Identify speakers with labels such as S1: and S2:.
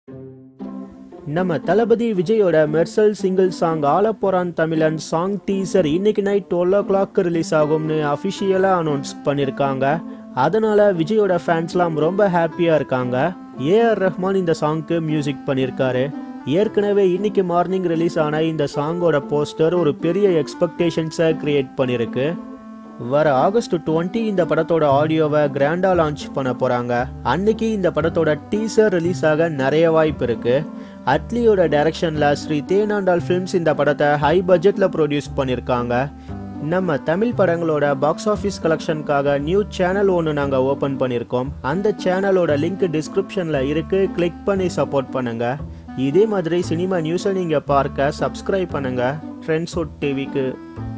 S1: நம்ம தளபதி விஜயோட Mersal single song Aalaporaan Thamizhan song teaser இன்னைக்கு night twelve o'clock release ஆகும்னு அஃபிஷியலாக அனௌன்ஸ் பண்ணியிருக்காங்க அதனால விஜயோட ஃபேன்ஸ்லாம் ரொம்ப ஹாப்பியாக இருக்காங்க ஏஆர் ரஹ்மான் இந்த சாங்க்கு மியூசிக் பண்ணியிருக்காரு ஏற்கனவே இன்னைக்கு மார்னிங் ரிலீஸ் ஆன இந்த சாங்கோட போஸ்டர் ஒரு பெரிய எக்ஸ்பெக்டேஷன்ஸை கிரியேட் பண்ணியிருக்கு வர ஆகஸ்ட் டுவெண்ட்டி இந்த படத்தோட ஆடியோவை கிராண்டா லான்ச் பண்ண போறாங்க அன்னைக்கு இந்த படத்தோட டீசர் ரிலீஸ் ஆக நிறைய வாய்ப்பு இருக்கு அட்லியோட டைரக்ஷன்ல ஸ்ரீ தேனாண்டால் ஃபிலிம்ஸ் இந்த படத்தை ஹை பட்ஜெட்ல ப்ரொடியூஸ் பண்ணியிருக்காங்க நம்ம தமிழ் படங்களோட பாக்ஸ் ஆஃபீஸ் கலெக்ஷனுக்காக நியூ சேனல் ஒன்று நாங்கள் ஓப்பன் பண்ணியிருக்கோம் அந்த சேனலோட லிங்க் டிஸ்கிரிப்ஷனில் இருக்கு கிளிக் பண்ணி சப்போர்ட் பண்ணுங்க இதே மாதிரி சினிமா நியூஸை நீங்கள் பார்க்க சப்ஸ்கிரைப் பண்ணுங்க ட்ரெண்ட்ஸ் டிவிக்கு